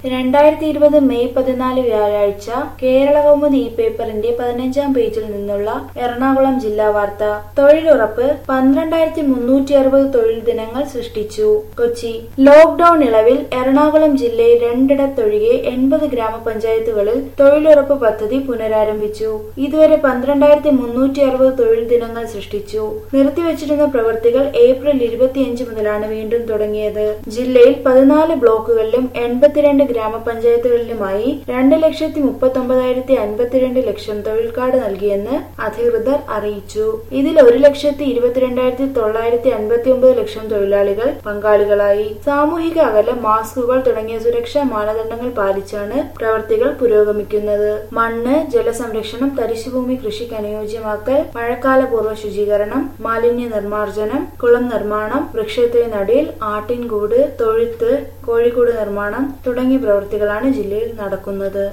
രണ്ടായിരത്തി ഇരുപത് മെയ് പതിനാല് വ്യാഴാഴ്ച കേരള കൗമുദി ഈ പേപ്പറിന്റെ പതിനഞ്ചാം പേജിൽ നിന്നുള്ള എറണാകുളം ജില്ലാ വാർത്ത തൊഴിലുറപ്പ് പന്ത്രണ്ടായിരത്തി മുന്നൂറ്റി അറുപത് തൊഴിൽ ദിനങ്ങൾ സൃഷ്ടിച്ചു കൊച്ചി ലോക്ഡൌൺ ഇളവിൽ എറണാകുളം ജില്ലയിൽ രണ്ടിടത്തൊഴികെ എൺപത് ഗ്രാമപഞ്ചായത്തുകളിൽ തൊഴിലുറപ്പ് പദ്ധതി പുനരാരംഭിച്ചു ഇതുവരെ പന്ത്രണ്ടായിരത്തി മുന്നൂറ്റി അറുപത് തൊഴിൽ ദിനങ്ങൾ സൃഷ്ടിച്ചു നിർത്തിവച്ചിരുന്ന പ്രവൃത്തികൾ ഏപ്രിൽ ഇരുപത്തിയഞ്ച് മുതലാണ് വീണ്ടും തുടങ്ങിയത് ജില്ലയിൽ പതിനാല് ബ്ലോക്കുകളിലും എൺപത്തിരണ്ട് ഗ്രാമപഞ്ചായത്തുകളിലുമായി രണ്ട് ലക്ഷത്തി മുപ്പത്തി ഒമ്പതായിരത്തി അൻപത്തിരണ്ട് ലക്ഷം തൊഴിൽ കാർഡ് നൽകിയെന്ന് അധികൃതർ അറിയിച്ചു ഇതിൽ ഒരു ലക്ഷത്തി ഇരുപത്തിരണ്ടായിരത്തി തൊള്ളായിരത്തി അൻപത്തി ഒമ്പത് ലക്ഷം തൊഴിലാളികൾ പങ്കാളികളായി സാമൂഹിക അകലം മാസ്കുകൾ തുടങ്ങിയ സുരക്ഷാ മാനദണ്ഡങ്ങൾ പാലിച്ചാണ് പ്രവർത്തികൾ പുരോഗമിക്കുന്നത് മണ്ണ് ജലസംരക്ഷണം തരിശുഭൂമി കൃഷിക്ക് അനുയോജ്യമാക്കൽ മഴക്കാലപൂർവ്വ ശുചീകരണം മാലിന്യ നിർമ്മാർജ്ജനം കുളം നിർമ്മാണം വൃക്ഷത്തെ നടീൽ ആട്ടിൻകൂട് തൊഴുത്ത് കോഴിക്കൂട് നിർമ്മാണം തുടങ്ങിയ പ്രവൃത്തികളാണ് ജില്ലയിൽ നടക്കുന്നത്